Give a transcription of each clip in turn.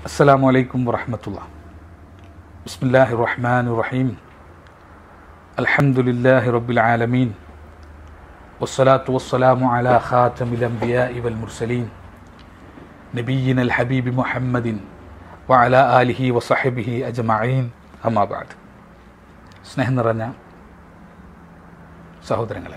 السلام عليكم ورحمة الله بسم الله الرحمن الرحيم الحمد لله رب العالمين والصلاة والسلام على خاتم الأنبياء والمرسلين نبينا الحبيب محمد وعلى آله وصحبه أجمعين أما بعد സ്നേഹം നിറഞ്ഞ സഹോദരങ്ങളെ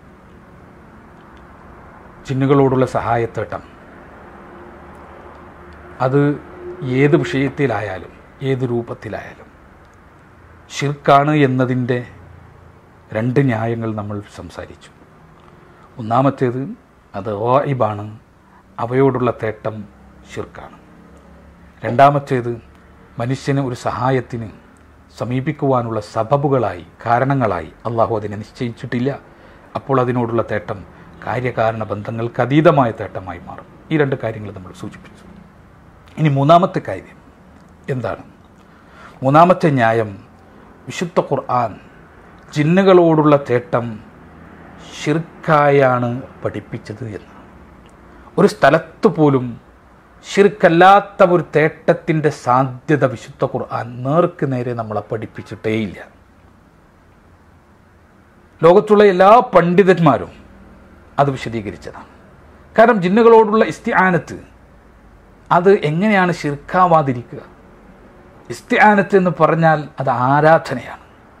ജിന്നുകളോടുള്ള സഹായത്തേട്ടം അത് ഏത് വിഷയത്തിലായാലും ഏത് രൂപത്തിലായാലും ഷിർക്കാണ് എന്നതിൻ്റെ രണ്ട് ന്യായങ്ങൾ നമ്മൾ സംസാരിച്ചു ഒന്നാമത്തേത് അത് ഓയിബാണ് അവയോടുള്ള തേട്ടം ഷിർക്കാണ് രണ്ടാമത്തേത് മനുഷ്യന് ഒരു സഹായത്തിന് സമീപിക്കുവാനുള്ള സബബുകളായി കാരണങ്ങളായി അള്ളാഹു അതിനെ നിശ്ചയിച്ചിട്ടില്ല അപ്പോൾ അതിനോടുള്ള തേട്ടം കാര്യകാരണ ബന്ധങ്ങൾക്ക് അതീതമായ തേട്ടമായി മാറും ഈ രണ്ട് കാര്യങ്ങൾ നമ്മൾ സൂചിപ്പിച്ചു ഇനി മൂന്നാമത്തെ കാര്യം എന്താണ് മൂന്നാമത്തെ ന്യായം വിശുദ്ധ ഖുർആൻ ജിന്നുകളോടുള്ള തേട്ടം ഷിർക്കായാണ് പഠിപ്പിച്ചത് എന്ന് ഒരു സ്ഥലത്ത് പോലും ഷിർക്കല്ലാത്ത ഒരു തേട്ടത്തിൻ്റെ സാധ്യത വിശുദ്ധ ഖുർആൻ നേർക്ക് നേരെ നമ്മളെ പഠിപ്പിച്ചിട്ടേയില്ല ലോകത്തുള്ള എല്ലാ പണ്ഡിതന്മാരും അത് വിശദീകരിച്ചതാണ് കാരണം ജിന്നുകളോടുള്ള ഇസ്തിആനത്ത് അത് എങ്ങനെയാണ് ഷിർക്കാവാതിരിക്കുക ഇസ്തിആനത്ത് എന്ന് പറഞ്ഞാൽ അത് ആരാധനയാണ്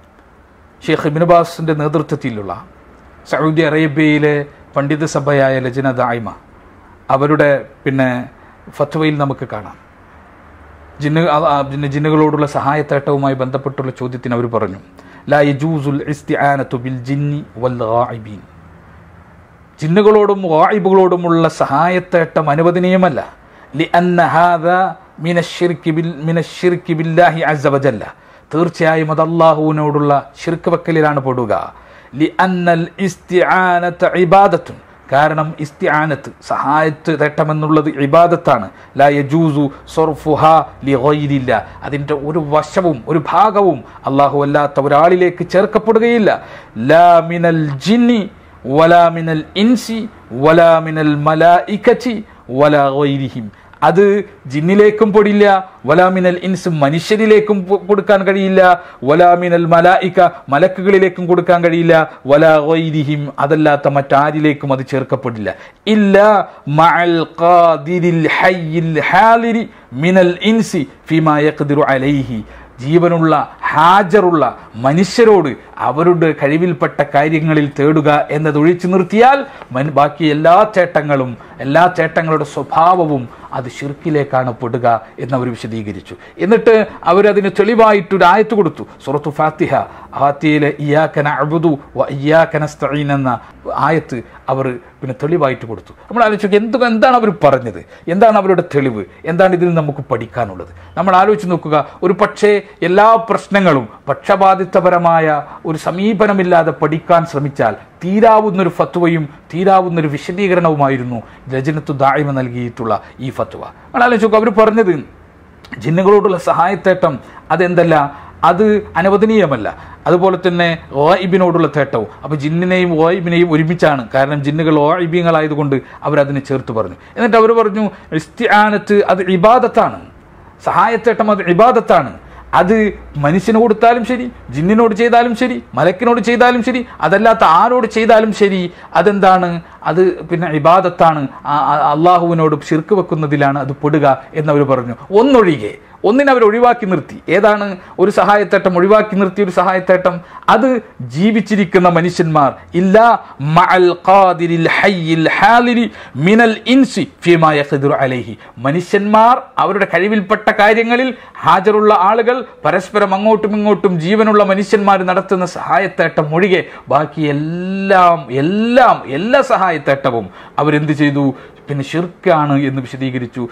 ഷെയ്ഖ് ഇബിൻബാസിൻ്റെ നേതൃത്വത്തിലുള്ള സൗദി അറേബ്യയിലെ പണ്ഡിത സഭയായ ലജന ദായ്മ അവരുടെ പിന്നെ ഫത്വയിൽ നമുക്ക് കാണാം ജിന്ന് പിന്നെ ജിന്നുകളോടുള്ള സഹായത്തേട്ടവുമായി ബന്ധപ്പെട്ടുള്ള ചോദ്യത്തിന് അവർ പറഞ്ഞു ലാ യജൂസുൽ ഇസ്തിആനത്തു ബിൽ ജിന്നി വൽ ഗായിബീൻ ജിന്നുകളോടും ഗായിബുകളോടുമുള്ള സഹായത്തേട്ടം അനുവദനീയമല്ല لأن هذا من الشرك بال من الشرك بالله عز وجل തീർച്ചയായും അത് അള്ളാഹുവിനോടുള്ള ഷിർക്ക് വെക്കലിലാണ് പെടുക لأن الاستعانة عبادة കാരണം ഇസ്തിആനത്ത് സഹായത്ത് തേട്ടമെന്നുള്ളത് ഇബാദത്താണ് ലാ യജൂസു സൊർഫുഹ ലിഗൈരില്ല അതിൻ്റെ ഒരു വശവും ഒരു ഭാഗവും അള്ളാഹു അല്ലാത്ത ഒരാളിലേക്ക് ചേർക്കപ്പെടുകയില്ല ലാ മിനൽ ജിന്നി വലാ മിനൽ ഇൻസി വലാ മിനൽ മലായിക്കച്ചി വലാ ഗൈരിഹിം അത് ജിന്നിലേക്കും പൊടില്ല വലാമിനൽ ഇൻസ് മനുഷ്യരിലേക്കും കൊടുക്കാൻ കഴിയില്ല വലാമിനൽ മലായിക്ക മലക്കുകളിലേക്കും കൊടുക്കാൻ കഴിയില്ല വലാ വൈരിഹിം അതല്ലാത്ത മറ്റാരിലേക്കും അത് ചേർക്കപ്പെടില്ല ഇല്ല മഅൽ ഖാദിരിൽ ഹയ്യിൽ ഹാലിരി മിനൽ ഇൻസി ഫിമാ യഖ്ദിറു അലൈഹി ജീവനുള്ള ഹാജറുള്ള മനുഷ്യരോട് അവരുടെ കഴിവിൽപ്പെട്ട കാര്യങ്ങളിൽ തേടുക എന്നത് ഒഴിച്ചു നിർത്തിയാൽ ബാക്കി എല്ലാ ചേട്ടങ്ങളും എല്ലാ ചേട്ടങ്ങളുടെ സ്വഭാവവും അത് ഷിർക്കിലേക്കാണ് പെടുക എന്നവർ വിശദീകരിച്ചു എന്നിട്ട് അവരതിന് തെളിവായിട്ടൊരു ആയത്ത് കൊടുത്തു സുറത്തു ഫാത്തിഹ ഫാത്തിയയിലെ ഇയാക്കന അബുദു വ ഇയാക്കന സ്തഈൻ എന്ന ആയത്ത് അവർ പിന്നെ തെളിവായിട്ട് കൊടുത്തു നമ്മൾ ആലോചിച്ചു എന്ത് എന്താണ് അവർ പറഞ്ഞത് എന്താണ് അവരുടെ തെളിവ് എന്താണ് ഇതിൽ നമുക്ക് പഠിക്കാനുള്ളത് നമ്മൾ ആലോചിച്ച് നോക്കുക ഒരു പക്ഷേ എല്ലാ പ്രശ്നങ്ങളും പക്ഷപാതിത്വപരമായ ഒരു സമീപനമില്ലാതെ പഠിക്കാൻ ശ്രമിച്ചാൽ തീരാവുന്നൊരു ഫത്വയും തീരാവുന്നൊരു വിശദീകരണവുമായിരുന്നു രജനത്തു ദായ്മ നൽകിയിട്ടുള്ള ഈ ഫത്വ നമ്മൾ ആലോചിച്ചു അവർ പറഞ്ഞത് ജിന്നുകളോടുള്ള സഹായത്തേട്ടം അതെന്തല്ല അത് അനുവദനീയമല്ല അതുപോലെ തന്നെ ഓയിബിനോടുള്ള തേട്ടവും അപ്പോൾ ജിന്നിനെയും ഓയിബിനെയും ഒരുമിച്ചാണ് കാരണം ജിന്നുകൾ ഓയിബിങ്ങളായതുകൊണ്ട് അവരതിനെ ചേർത്ത് പറഞ്ഞു എന്നിട്ട് അവർ പറഞ്ഞു ഇസ്തിആനത്ത് അത് ഇബാദത്താണ് സഹായത്തേട്ടം അത് ഇബാദത്താണ് അത് മനുഷ്യന് കൊടുത്താലും ശരി ജിന്നിനോട് ചെയ്താലും ശരി മലക്കിനോട് ചെയ്താലും ശരി അതല്ലാത്ത ആരോട് ചെയ്താലും ശരി അതെന്താണ് അത് പിന്നെ ഇബാദത്താണ് അള്ളാഹുവിനോട് ശിർക്ക് വെക്കുന്നതിലാണ് അത് പെടുക എന്നവർ പറഞ്ഞു ഒന്നൊഴികെ ഒന്നിനെ അവർ ഒഴിവാക്കി നിർത്തി ഏതാണ് ഒരു സഹായത്തേട്ടം ഒഴിവാക്കി നിർത്തിയ ഒരു സഹായത്തേട്ടം അത് ജീവിച്ചിരിക്കുന്ന മനുഷ്യന്മാർ ഇല്ല മഅൽ ഖാദിരിൽ ഹയ്യിൽ ഹാലിരി മിനൽ ഇൻസി ഫീമാ യഖ്ദിറു അലൈഹി മനുഷ്യന്മാർ അവരുടെ കഴിവിൽപ്പെട്ട കാര്യങ്ങളിൽ ഹാജറുള്ള ആളുകൾ പരസ്പരം അങ്ങോട്ടും ഇങ്ങോട്ടും ജീവനുള്ള മനുഷ്യന്മാർ നടത്തുന്ന സഹായത്തേട്ടം ഒഴികെ ബാക്കി എല്ലാം എല്ലാം എല്ലാ സഹായത്തേട്ടവും അവരെന്ത് ചെയ്തു പിന്നെ ഷിർക്കാണ് എന്ന് വിശദീകരിച്ചു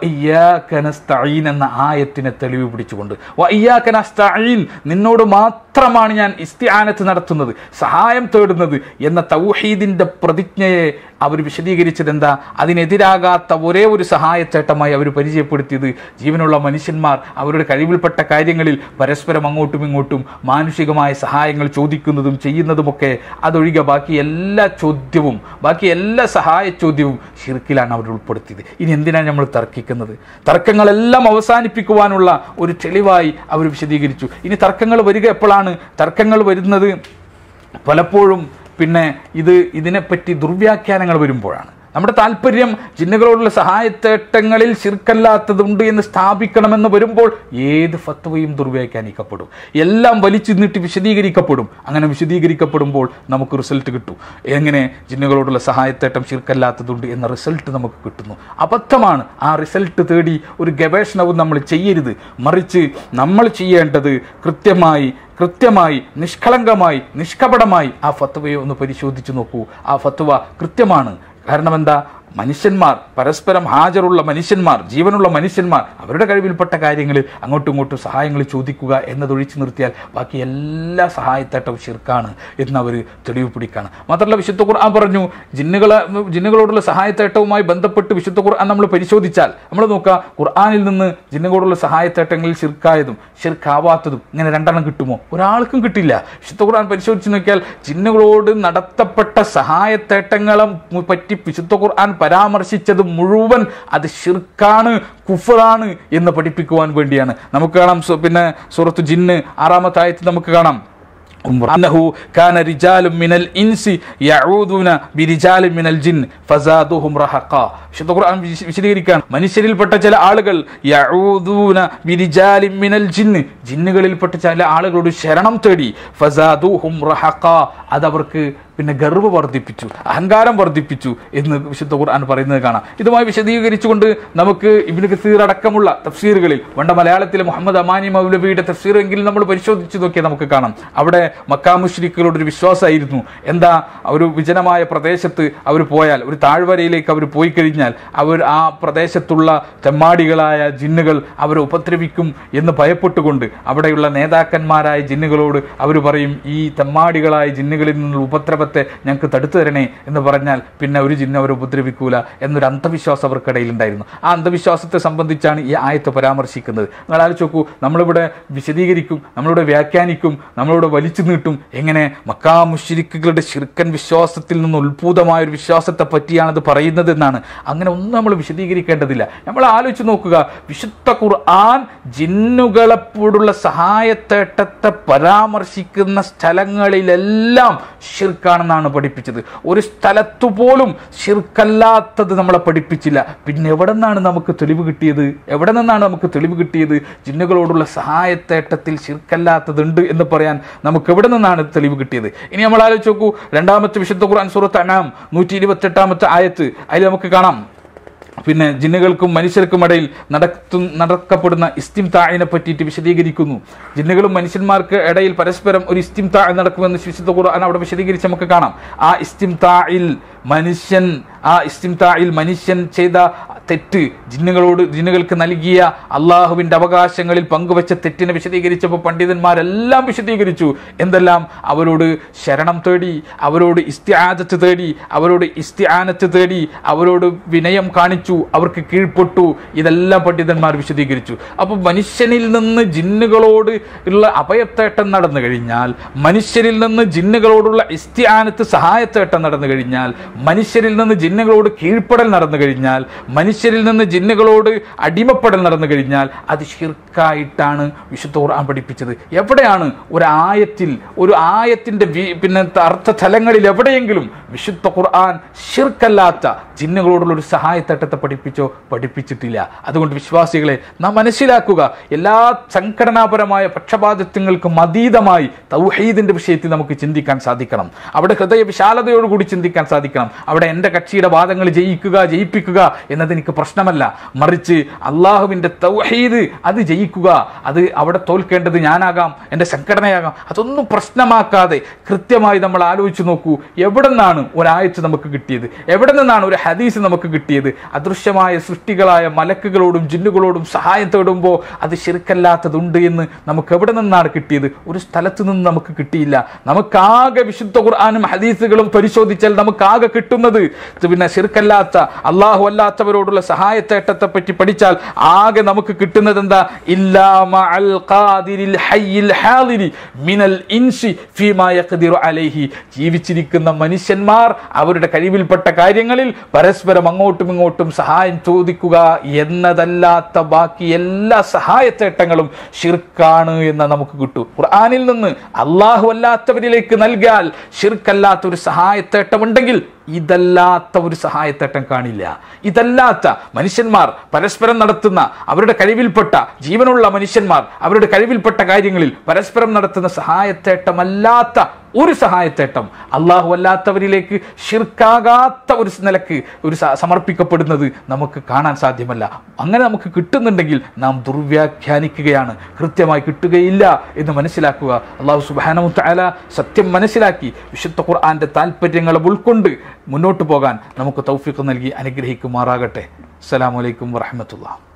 എന്ന ആയത്തിനെ തെളിവ് പിടിച്ചുകൊണ്ട് നിന്നോട് മാത്രം മാത്രമാണ് ഞാൻ ഇസ്തിആനത്ത് നടത്തുന്നത് സഹായം തേടുന്നത് എന്ന തൗഹീദിന്റെ പ്രതിജ്ഞയെ അവർ വിശദീകരിച്ചത് എന്താ അതിനെതിരാകാത്ത ഒരേ ഒരു സഹായച്ചേട്ടമായി അവർ പരിചയപ്പെടുത്തിയത് ജീവനുള്ള മനുഷ്യന്മാർ അവരുടെ കഴിവിൽപ്പെട്ട കാര്യങ്ങളിൽ പരസ്പരം അങ്ങോട്ടും ഇങ്ങോട്ടും മാനുഷികമായ സഹായങ്ങൾ ചോദിക്കുന്നതും ചെയ്യുന്നതുമൊക്കെ അതൊഴികെ ബാക്കി എല്ലാ ചോദ്യവും ബാക്കി എല്ലാ സഹായ ചോദ്യവും ഷിർക്കിലാണ് അവർ ഉൾപ്പെടുത്തിയത് ഇനി എന്തിനാണ് നമ്മൾ തർക്കിക്കുന്നത് തർക്കങ്ങളെല്ലാം അവസാനിപ്പിക്കുവാനുള്ള ഒരു തെളിവായി അവർ വിശദീകരിച്ചു ഇനി തർക്കങ്ങൾ വരിക എപ്പോഴാണ് തർക്കങ്ങൾ വരുന്നത് പലപ്പോഴും പിന്നെ ഇത് ഇതിനെപ്പറ്റി ദുർവ്യാഖ്യാനങ്ങൾ വരുമ്പോഴാണ് നമ്മുടെ താല്പര്യം ജിന്നുകളോടുള്ള സഹായത്തേട്ടങ്ങളിൽ ശിർക്കല്ലാത്തതുണ്ട് എന്ന് സ്ഥാപിക്കണമെന്ന് വരുമ്പോൾ ഏത് ഫത്വയും ദുർവ്യാഖ്യാനിക്കപ്പെടും എല്ലാം വലിച്ചു നീട്ടി വിശദീകരിക്കപ്പെടും അങ്ങനെ വിശദീകരിക്കപ്പെടുമ്പോൾ നമുക്ക് റിസൾട്ട് കിട്ടും എങ്ങനെ ജിന്നുകളോടുള്ള സഹായത്തേട്ടം ശിർക്കല്ലാത്തതുണ്ട് എന്ന റിസൾട്ട് നമുക്ക് കിട്ടുന്നു അബദ്ധമാണ് ആ റിസൾട്ട് തേടി ഒരു ഗവേഷണവും നമ്മൾ ചെയ്യരുത് മറിച്ച് നമ്മൾ ചെയ്യേണ്ടത് കൃത്യമായി കൃത്യമായി നിഷ്കളങ്കമായി നിഷ്കപടമായി ആ ഫത്വയെ ഒന്ന് പരിശോധിച്ചു നോക്കൂ ആ ഫത്വ കൃത്യമാണ് കാരണം എന്താ മനുഷ്യന്മാർ പരസ്പരം ഹാജറുള്ള മനുഷ്യന്മാർ ജീവനുള്ള മനുഷ്യന്മാർ അവരുടെ കഴിവിൽപ്പെട്ട കാര്യങ്ങളിൽ അങ്ങോട്ടും ഇങ്ങോട്ടും സഹായങ്ങൾ ചോദിക്കുക എന്നതൊഴിച്ചു നിർത്തിയാൽ ബാക്കി എല്ലാ സഹായത്തേട്ടവും ശിർക്കാണ് എന്ന് അവർ തെളിവ് പിടിക്കാണ് മാത്രമല്ല വിശുദ്ധ ഖുർആൻ പറഞ്ഞു ജിന്നുകളെ ജിന്നുകളോടുള്ള സഹായത്തേട്ടവുമായി ബന്ധപ്പെട്ട് വിശുദ്ധ ഖുർആൻ നമ്മൾ പരിശോധിച്ചാൽ നമ്മൾ നോക്കുക ഖുർആനിൽ നിന്ന് ജിന്നുകളോടുള്ള സഹായത്തേട്ടങ്ങളിൽ ശിർക്കായതും ശിർക്കാവാത്തതും ഇങ്ങനെ രണ്ടെണ്ണം കിട്ടുമോ ഒരാൾക്കും കിട്ടില്ല വിശുദ്ധ ഖുർആൻ പരിശോധിച്ച് നോക്കിയാൽ ജിന്നുകളോട് നടത്തപ്പെട്ട സഹായത്തേട്ടങ്ങളെ പറ്റി വിശുദ്ധ ഖുർആൻ പരാമർശിച്ചത് മുഴുവൻ അത് ഷിർക്കാണ് കുഫറാണ് എന്ന് പഠിപ്പിക്കുവാൻ വേണ്ടിയാണ് നമുക്ക് കാണാം സു- പിന്നെ സൂറത്ത് ജിന്ന് ആറാമത്തെ ആയത്ത് നമുക്ക് കാണാം أنه كان رجال من الإنس يعوذون برجال من الجن فزادوهم رهقا വിശുദ്ധ ഖുർആൻ വിശ- വിശദീകരിക്കാൻ മനുഷ്യരിൽപ്പെട്ട ചില ആളുകൾ യഊദൂന ബിരിജാലി മിനൽ ജിന്ന് ജിന്നുകളിൽപ്പെട്ട ചില ആളുകളോട് ശരണം തേടി ഫസാദൂഹും റഹഖ അതവർക്ക് പിന്നെ ഗർവ് വർദ്ധിപ്പിച്ചു അഹങ്കാരം വർദ്ധിപ്പിച്ചു എന്ന് വിശുദ്ധ ഖുർആൻ പറയുന്നത് കാണാം ഇതുമായി വിശദീകരിച്ചുകൊണ്ട് നമുക്ക് ഇബ്നു കസീർ അടക്കമുള്ള തഫ്സീറുകളിൽ പണ്ട് മലയാളത്തിലെ മുഹമ്മദ് അമാനി മൗലവിയുടെ തഫ്സീർ എങ്കിലും നമ്മൾ പരിശോധിച്ച് നോക്കിയാൽ നമുക്ക് കാണാം അവിടെ മക്കാമുഷ്രിക്കുകളുടെ ഒരു വിശ്വാസമായിരുന്നു എന്താ ഒരു വിജനമായ പ്രദേശത്ത് അവർ പോയാൽ ഒരു താഴ്വരയിലേക്ക് അവർ പോയി കഴിഞ്ഞാൽ അവർ ആ പ്രദേശത്തുള്ള തെമ്മാടികളായ ജിന്നുകൾ അവരെ ഉപദ്രവിക്കും എന്ന് ഭയപ്പെട്ടുകൊണ്ട് അവിടെയുള്ള നേതാക്കന്മാരായ ജിന്നുകളോട് അവർ പറയും ഈ തെമ്മാടികളായ ജിന്നുകളിൽ നിന്നുള്ള ഉപദ്രവത്തെ ഞങ്ങൾക്ക് തടുത്തു തരണേ എന്ന് പറഞ്ഞാൽ പിന്നെ ഒരു ജിന്ന് അവരെ ഉപദ്രവിക്കൂല എന്നൊരു അന്ധവിശ്വാസം അവർക്കിടയിൽ ഉണ്ടായിരുന്നു ആ അന്ധവിശ്വാസത്തെ സംബന്ധിച്ചാണ് ഈ ആയത്ത് പരാമർശിക്കുന്നത് നിങ്ങൾ ആലോചിച്ച് നോക്കൂ നമ്മളിവിടെ വിശദീകരിക്കും നമ്മളിവിടെ വ്യാഖ്യാനിക്കും നമ്മളിവിടെ വലിച്ചു നീട്ടും എങ്ങനെ മക്കാ മുഷിരിക്കുകളുടെ ശിർക്കൻ വിശ്വാസത്തിൽ നിന്ന് ഉത്ഭൂതമായ ഒരു വിശ്വാസത്തെ പറ്റിയാണ് അത് പറയുന്നത് എന്നാണ് അങ്ങനെ ഒന്നും നമ്മൾ വിശദീകരിക്കേണ്ടതില്ല നമ്മൾ ആലോചിച്ച് നോക്കുക വിശുദ്ധ ഖുർആൻ ജിന്നുകളെപ്പോഴുള്ള സഹായത്തേട്ടത്തെ പരാമർശിക്കുന്ന സ്ഥലങ്ങളിലെല്ലാം ഷിർക്കാണെന്നാണ് പഠിപ്പിച്ചത് ഒരു സ്ഥലത്തു പോലും ഷിർക്കല്ലാത്തത് നമ്മളെ പഠിപ്പിച്ചില്ല പിന്നെ എവിടെ നിന്നാണ് നമുക്ക് തെളിവ് കിട്ടിയത് എവിടെ നിന്നാണ് നമുക്ക് തെളിവ് കിട്ടിയത് ജിന്നുകളോടുള്ള സഹായത്തേട്ടത്തിൽ ഷിർക്കല്ലാത്തതുണ്ട് എന്ന് പറയാൻ നമുക്ക് എവിടെ നിന്നാണ് തെളിവ് കിട്ടിയത് ഇനി നമ്മൾ ആലോചിച്ച് നോക്കൂ രണ്ടാമത്തെ വിശുദ്ധ ഖുർആൻ സൂറത്ത് അനാം നൂറ്റി ഇരുപത്തി എട്ടാമത്തെ ആയത്ത് അതിൽ നമുക്ക് കാണാം പിന്നെ ജിന്നുകൾക്കും മനുഷ്യർക്കും ഇടയിൽ നടത്തും നടക്കപ്പെടുന്ന ഇസ്തിംതാഴിനെ പറ്റിയിട്ട് വിശദീകരിക്കുന്നു ജിന്നുകളും മനുഷ്യന്മാർക്ക് ഇടയിൽ പരസ്പരം ഒരു ഇസ്തിംതാഴ് നടക്കുമെന്ന് വിശുദ്ധ ഖുർആൻ അവിടെ വിശദീകരിച്ച് നമുക്ക് കാണാം ആ ഇസ്തിംതാഴിൽ മനുഷ്യൻ ആ ഇസ്തിംതാഴിൽ മനുഷ്യൻ ചെയ്ത തെറ്റ് ജിന്നുകളോട് ജിന്നുകൾക്ക് നൽകിയ അള്ളാഹുവിൻ്റെ അവകാശങ്ങളിൽ പങ്കുവച്ച തെറ്റിനെ വിശദീകരിച്ചപ്പോൾ പണ്ഡിതന്മാരെല്ലാം വിശദീകരിച്ചു എന്തെല്ലാം അവരോട് ശരണം തേടി അവരോട് ഇസ്തിആദത്ത് തേടി അവരോട് ഇസ്തിആനത്ത് തേടി അവരോട് വിനയം കാണിച്ചു അവർക്ക് കീഴ്പ്പെട്ടു ഇതെല്ലാം പണ്ഡിതന്മാർ വിശദീകരിച്ചു അപ്പോൾ മനുഷ്യനിൽ നിന്ന് ജിന്നുകളോട് ഉള്ള അഭയത്തേട്ടം നടന്നു കഴിഞ്ഞാൽ മനുഷ്യരിൽ നിന്ന് ജിന്നുകളോടുള്ള ഇസ്തിആനത്ത് സഹായത്തേട്ടം നടന്നു കഴിഞ്ഞാൽ മനുഷ്യരിൽ നിന്ന് ജിന്നുകളോട് കീഴ്പ്പെടൽ നടന്നു കഴിഞ്ഞാൽ മനുഷ്യരിൽ നിന്ന് ജിന്നുകളോട് അടിമപ്പെടൽ നടന്നു കഴിഞ്ഞാൽ അത് ഷിർക്കായിട്ടാണ് വിശുദ്ധ ഖുർആൻ പഠിപ്പിച്ചത് എവിടെയാണ് ഒരു ആയത്തിൽ ഒരു ആയത്തിന്റെ വി- പിന്നെ അർത്ഥതലങ്ങളിൽ എവിടെയെങ്കിലും വിശുദ്ധ ഖുർആൻ ഷിർക്കല്ലാത്ത ജിന്നുകളോടുള്ള ഒരു സഹായത്തട്ടത്തെ പഠിപ്പിച്ചോ പഠിപ്പിച്ചിട്ടില്ല അതുകൊണ്ട് വിശ്വാസികളെ നാം മനസ്സിലാക്കുക എല്ലാ സംഘടനാപരമായ പക്ഷപാതിത്വങ്ങൾക്കും അതീതമായി തൗഹീദിന്റെ വിഷയത്തിൽ നമുക്ക് ചിന്തിക്കാൻ സാധിക്കണം അവിടെ ഹൃദയ വിശാലതയോടുകൂടി ചിന്തിക്കാൻ സാധിക്കണം ചിന്തിക്കണം അവിടെ എൻ്റെ കക്ഷിയുടെ വാദങ്ങൾ ജയിക്കുക ജയിപ്പിക്കുക എന്നത് എനിക്ക് പ്രശ്നമല്ല മറിച്ച് അള്ളാഹുവിൻ്റെ തൗഹീദ് അത് ജയിക്കുക അത് അവിടെ തോൽക്കേണ്ടത് ഞാനാകാം എൻ്റെ സംഘടനയാകാം അതൊന്നും പ്രശ്നമാക്കാതെ കൃത്യമായി നമ്മൾ ആലോചിച്ച് നോക്കൂ എവിടെ നിന്നാണ് ഒരാഴ്ച നമുക്ക് കിട്ടിയത് എവിടെ നിന്നാണ് ഒരു ഹദീസ് നമുക്ക് കിട്ടിയത് അദൃശ്യമായ സൃഷ്ടികളായ മലക്കുകളോടും ജിന്നുകളോടും സഹായം തേടുമ്പോൾ അത് ശിർക്കല്ലാത്തതുണ്ട് എന്ന് നമുക്ക് എവിടെ നിന്നാണ് കിട്ടിയത് ഒരു സ്ഥലത്ത് നിന്ന് നമുക്ക് കിട്ടിയില്ല നമുക്കാകെ വിശുദ്ധ ഖുർആാനും ഹദീസുകളും പരിശോധിച്ചാൽ നമുക്കാകെ കിട്ടുന്നത് ഇത് പിന്നെ ശിർക്കല്ലാത്ത അള്ളാഹു അല്ലാത്തവരോടുള്ള സഹായത്തേട്ടത്തെ പറ്റി പഠിച്ചാൽ ആകെ നമുക്ക് കിട്ടുന്നത് എന്താ ഇല്ലാ മഅൽ ഖാദിരിൽ ഹയ്യിൽ ഹാദിരി മിനൽ ഇൻസി ഫീമാ യഖ്ദിറു അലൈഹി ജീവിച്ചിരിക്കുന്ന മനുഷ്യന്മാർ അവരുടെ കഴിവിൽപ്പെട്ട കാര്യങ്ങളിൽ പരസ്പരം അങ്ങോട്ടും ഇങ്ങോട്ടും സഹായം ചോദിക്കുക എന്നതല്ലാത്ത ബാക്കി എല്ലാ സഹായത്തേട്ടങ്ങളും ഷിർക്കാണ് എന്ന് നമുക്ക് കിട്ടൂ ഖുർആനിൽ നിന്ന് അള്ളാഹു അല്ലാത്തവരിലേക്ക് നൽകിയാൽ ഷിർക്കല്ലാത്ത ഒരു സഹായത്തേട്ടമുണ്ടെങ്കിൽ ഇതല്ലാത്ത ഒരു സഹായത്തേട്ടം കാണില്ല ഇതല്ലാത്ത മനുഷ്യന്മാർ പരസ്പരം നടത്തുന്ന അവരുടെ കഴിവിൽപ്പെട്ട ജീവനുള്ള മനുഷ്യന്മാർ അവരുടെ കഴിവിൽപ്പെട്ട കാര്യങ്ങളിൽ പരസ്പരം നടത്തുന്ന സഹായത്തേട്ടമല്ലാത്ത ഒരു സഹായത്തേട്ടം അള്ളാഹു അല്ലാത്തവരിലേക്ക് ഷിർക്കാകാത്ത ഒരു നിലക്ക് ഒരു സ- സമർപ്പിക്കപ്പെടുന്നത് നമുക്ക് കാണാൻ സാധ്യമല്ല അങ്ങനെ നമുക്ക് കിട്ടുന്നുണ്ടെങ്കിൽ നാം ദുർവ്യാഖ്യാനിക്കുകയാണ് കൃത്യമായി കിട്ടുകയില്ല എന്ന് മനസ്സിലാക്കുക അള്ളാഹു സുബാനമുത്ത അല സത്യം മനസ്സിലാക്കി വിശുദ്ധ ഖുർആന്റെ താല്പര്യങ്ങളെ ഉൾക്കൊണ്ട് മുന്നോട്ട് പോകാൻ നമുക്ക് തൗഫീഖ് നൽകി അനുഗ്രഹിക്കുമാറാകട്ടെ അസ്സലാമലൈക്കും വറഹമത്തുള്ള